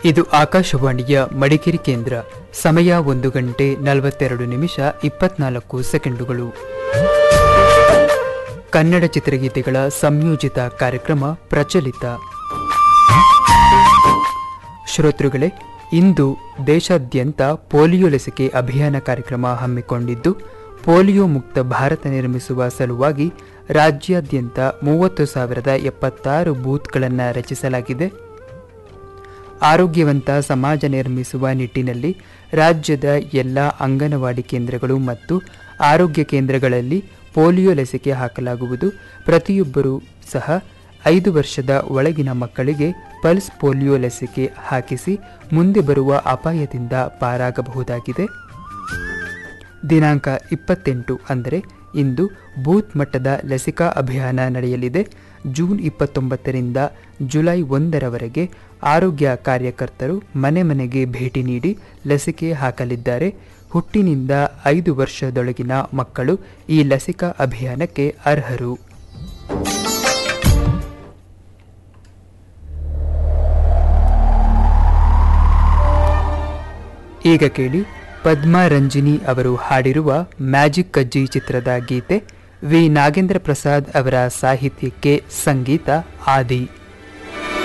ಇದು ಆಕಾಶವಾಣಿಯ ಮಡಿಕೇರಿ ಕೇಂದ್ರ ಸಮಯ ಒಂದು ಗಂಟೆ ನಲವತ್ತೆರಡು ನಿಮಿಷ ಇಪ್ಪತ್ನಾಲ್ಕು ಸೆಕೆಂಡುಗಳು ಕನ್ನಡ ಚಿತ್ರಗೀತೆಗಳ ಸಂಯೋಜಿತ ಕಾರ್ಯಕ್ರಮ ಪ್ರಚಲಿತ ಶ್ರೋತೃಗಳೇ ಇಂದು ದೇಶಾದ್ಯಂತ ಪೋಲಿಯೋ ಲಸಿಕೆ ಅಭಿಯಾನ ಕಾರ್ಯಕ್ರಮ ಹಮ್ಮಿಕೊಂಡಿದ್ದು ಪೋಲಿಯೋ ಮುಕ್ತ ಭಾರತ ನಿರ್ಮಿಸುವ ಸಲುವಾಗಿ ರಾಜ್ಯಾದ್ಯಂತ ಮೂವತ್ತು ಸಾವಿರದ ಎಪ್ಪತ್ತಾರು ಬೂತ್ಗಳನ್ನು ರಚಿಸಲಾಗಿದೆ ಆರೋಗ್ಯವಂತ ಸಮಾಜ ನಿರ್ಮಿಸುವ ನಿಟ್ಟಿನಲ್ಲಿ ರಾಜ್ಯದ ಎಲ್ಲ ಅಂಗನವಾಡಿ ಕೇಂದ್ರಗಳು ಮತ್ತು ಆರೋಗ್ಯ ಕೇಂದ್ರಗಳಲ್ಲಿ ಪೋಲಿಯೋ ಲಸಿಕೆ ಹಾಕಲಾಗುವುದು ಪ್ರತಿಯೊಬ್ಬರೂ ಸಹ ಐದು ವರ್ಷದ ಒಳಗಿನ ಮಕ್ಕಳಿಗೆ ಪಲ್ಸ್ ಪೋಲಿಯೋ ಲಸಿಕೆ ಹಾಕಿಸಿ ಮುಂದೆ ಬರುವ ಅಪಾಯದಿಂದ ಪಾರಾಗಬಹುದಾಗಿದೆ ದಿನಾಂಕ ಇಪ್ಪತ್ತೆಂಟು ಅಂದರೆ ಇಂದು ಬೂತ್ ಮಟ್ಟದ ಲಸಿಕಾ ಅಭಿಯಾನ ನಡೆಯಲಿದೆ ಜೂನ್ ಇಪ್ಪತ್ತೊಂಬತ್ತರಿಂದ ಜುಲೈ ಒಂದರವರೆಗೆ ಆರೋಗ್ಯ ಕಾರ್ಯಕರ್ತರು ಮನೆ ಮನೆಗೆ ಭೇಟಿ ನೀಡಿ ಲಸಿಕೆ ಹಾಕಲಿದ್ದಾರೆ ಹುಟ್ಟಿನಿಂದ ಐದು ವರ್ಷದೊಳಗಿನ ಮಕ್ಕಳು ಈ ಲಸಿಕಾ ಅಭಿಯಾನಕ್ಕೆ ಅರ್ಹರು ಈಗ ಕೇಳಿ ಪದ್ಮಾ ರಂಜಿನಿ ಅವರು ಹಾಡಿರುವ ಮ್ಯಾಜಿಕ್ ಕಜ್ಜಿ ಚಿತ್ರದ ಗೀತೆ ವಿ ನಾಗೇಂದ್ರ ಪ್ರಸಾದ್ ಅವರ ಸಾಹಿತ್ಯಕ್ಕೆ ಸಂಗೀತ ಆದಿ